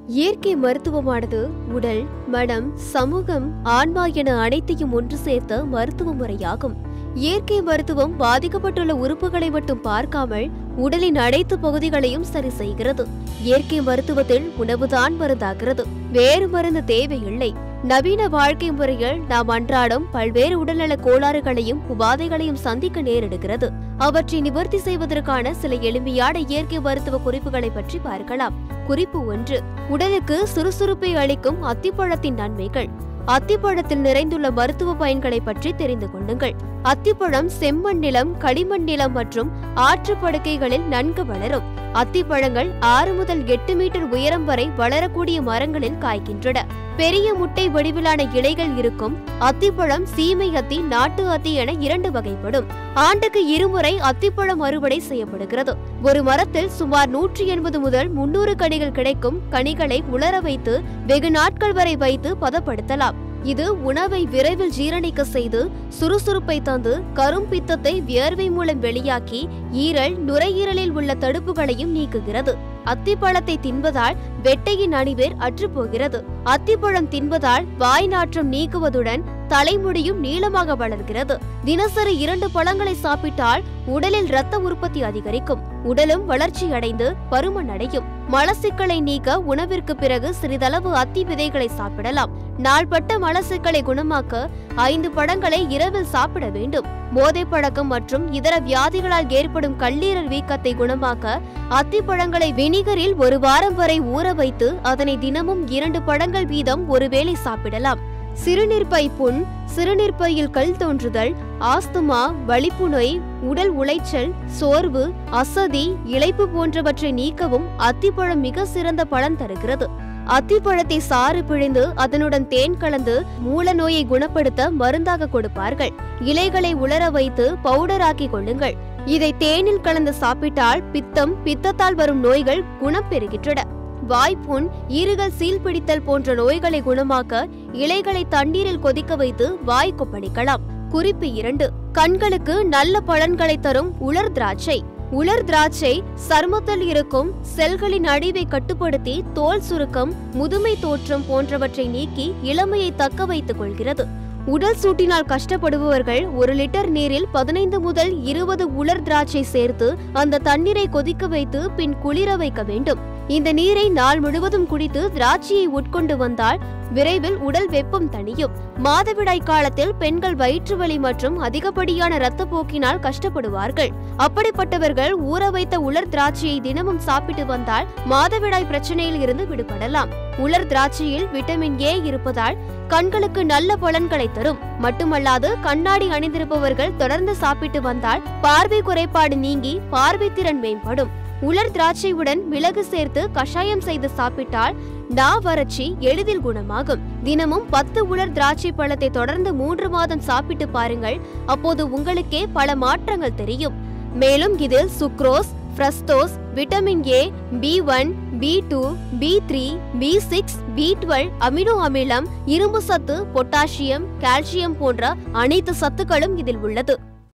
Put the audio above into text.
இயற்கை மருத்துவமானது உடல் மனம் சமூகம் ஆன்மா என அனைத்தையும் ஒன்று சேர்த்த மருத்துவ முறையாகும் இயற்கை மருத்துவம் பாதிக்கப்பட்டுள்ள உறுப்புகளை மட்டும் பார்க்காமல் உடலின் அனைத்து பகுதிகளையும் சரி செய்கிறது இயற்கை மருத்துவத்தில் உணவுதான் மருந்தாகிறது வேறு மருந்து தேவையில்லை நவீன வாழ்க்கை முறையில் நாம் அன்றாடம் பல்வேறு உடல்நல கோளாறுகளையும் உபாதைகளையும் சந்திக்க நேரிடுகிறது அவற்றை நிவர்த்தி செய்வதற்கான சில எளிமையான இயற்கை மருத்துவ குறிப்புகளை பற்றி பார்க்கலாம் குறிப்பு ஒன்று உடலுக்கு சுறுசுறுப்பை அளிக்கும் அத்திப்பழத்தின் நன்மைகள் அத்திப்பழத்தில் நிறைந்துள்ள மருத்துவ பயன்களை பற்றி தெரிந்து கொள்ளுங்கள் அத்திப்பழம் செம்மண் நிலம் களிமண் நிலம் மற்றும் ஆற்று படுக்கைகளில் நன்கு வளரும் அத்திப்பழங்கள் ஆறு முதல் எட்டு மீட்டர் உயரம் வரை வளரக்கூடிய மரங்களில் காய்க்கின்றன பெரிய முட்டை வடிவிலான இலைகள் இருக்கும் அத்திப்பழம் சீமை அத்தி நாட்டு அத்தி என இரண்டு வகைப்படும் ஆண்டுக்கு இருமுறை அத்திப்பழம் அறுவடை செய்யப்படுகிறது ஒரு மரத்தில் சுமார் நூற்றி எண்பது முதல் முன்னூறு கனிகள் கிடைக்கும் கனிகளை உலர வைத்து வெகு நாட்கள் வரை வைத்து பதப்படுத்தலாம் இது உணவை விரைவில் ஜீரணிக்க செய்து சுறுசுறுப்பை தந்து கரும்பித்தத்தை வியர்வை மூலம் வெளியாக்கி ஈரல் நுரையீரலில் உள்ள தடுப்புகளையும் நீக்குகிறது அத்திப்பழத்தை தின்பதால் வெட்டையின் அணிவேர் அற்றுப்போகிறது அத்திப்பழம் தின்பதால் வாய் நாற்றம் நீக்குவதுடன் தலைமுடியும் நீளமாக வளர்கிறது தினசரி இரண்டு பழங்களை சாப்பிட்டால் உடலில் இரத்த உற்பத்தி அதிகரிக்கும் உடலும் வளர்ச்சி அடைந்து பருமன் அடையும் மலசிக்கலை நீக்க உணவிற்கு பிறகு சிறிதளவு அத்தி விதைகளை சாப்பிடலாம் நாள்பட்ட மலசிக்கலை குணமாக்க ஐந்து பழங்களை இரவில் சாப்பிட வேண்டும் போதை பழக்கம் மற்றும் இதர வியாதிகளால் ஏற்படும் கல்லீரல் வீக்கத்தை குணமாக்க அத்தி பழங்களை வினிகரில் ஒரு வாரம் வரை ஊற வைத்து அதனை தினமும் இரண்டு பழங்கள் வீதம் ஒருவேளை சாப்பிடலாம் சிறுநீர்ப்பை புண் சிறுநீர்ப்பையில் கல் தோன்றுதல் ஆஸ்துமா வலிப்பு நோய் உடல் உளைச்சல் சோர்வு அசதி இளைப்பு போன்றவற்றை நீக்கவும் அத்திப்பழம் மிக சிறந்த பலன் தருகிறது அத்திப்பழத்தை சாறு பிழிந்து அதனுடன் தேன் கலந்து மூல நோயை குணப்படுத்த மருந்தாக கொடுப்பார்கள் இலைகளை உலர வைத்து பவுடராக்கி கொள்ளுங்கள் இதை தேனில் கலந்து சாப்பிட்டால் பித்தம் பித்தத்தால் வரும் நோய்கள் குணம் பெறுகின்றன வாய்ப்புண் ஈறுகள் சீல் பிடித்தல் போன்ற நோய்களை குணமாக்க இலைகளை தண்ணீரில் கொதிக்க வைத்து வாய் கொப்பளிக்கலாம் குறிப்பு இரண்டு கண்களுக்கு நல்ல பலன்களை தரும் உலர் திராட்சை உலர் திராட்சை சருமத்தில் இருக்கும் செல்களின் அழிவை கட்டுப்படுத்தி தோல் சுருக்கம் முதுமை தோற்றம் போன்றவற்றை நீக்கி இளமையை தக்க வைத்துக் கொள்கிறது உடல் சூட்டினால் கஷ்டப்படுபவர்கள் ஒரு லிட்டர் நீரில் பதினைந்து முதல் இருபது உலர் திராட்சை சேர்த்து அந்த தண்ணீரை கொதிக்க வைத்து பின் குளிர வைக்க வேண்டும் இந்த நீரை நாள் முழுவதும் குடித்து திராட்சையை உட்கொண்டு வந்தால் விரைவில் உடல் வெப்பம் தணியும் மாதவிடாய் காலத்தில் பெண்கள் வயிற்று வலி மற்றும் அதிகப்படியான இரத்தப்போக்கினால் கஷ்டப்படுவார்கள் அப்படிப்பட்டவர்கள் ஊற வைத்த உலர் திராட்சையை தினமும் சாப்பிட்டு வந்தால் மாதவிடாய் பிரச்சனையில் இருந்து விடுபடலாம் உலர் திராட்சையில் விட்டமின் ஏ இருப்பதால் கண்களுக்கு நல்ல பலன்களை தரும் மட்டுமல்லாது கண்ணாடி அணிந்திருப்பவர்கள் தொடர்ந்து சாப்பிட்டு வந்தால் பார்வை குறைபாடு நீங்கி பார்வை திறன் மேம்படும் உலர் திராட்சையுடன் மிளகு சேர்த்து கஷாயம் செய்து சாப்பிட்டால் நா வறட்சி எளிதில் குணமாகும் தினமும் பத்து உலர் திராட்சை பழத்தை தொடர்ந்து மூன்று மாதம் சாப்பிட்டு பாருங்கள் அப்போது உங்களுக்கே பல மாற்றங்கள் தெரியும் மேலும் இதில் sucrose fructose vitamin A B one B two B three B six B twelve amino அமிலம் இரும்பு சத்து பொட்டாசியம் கால்சியம் போன்ற அனைத்து சத்துக்களும் இதில் உள்ளது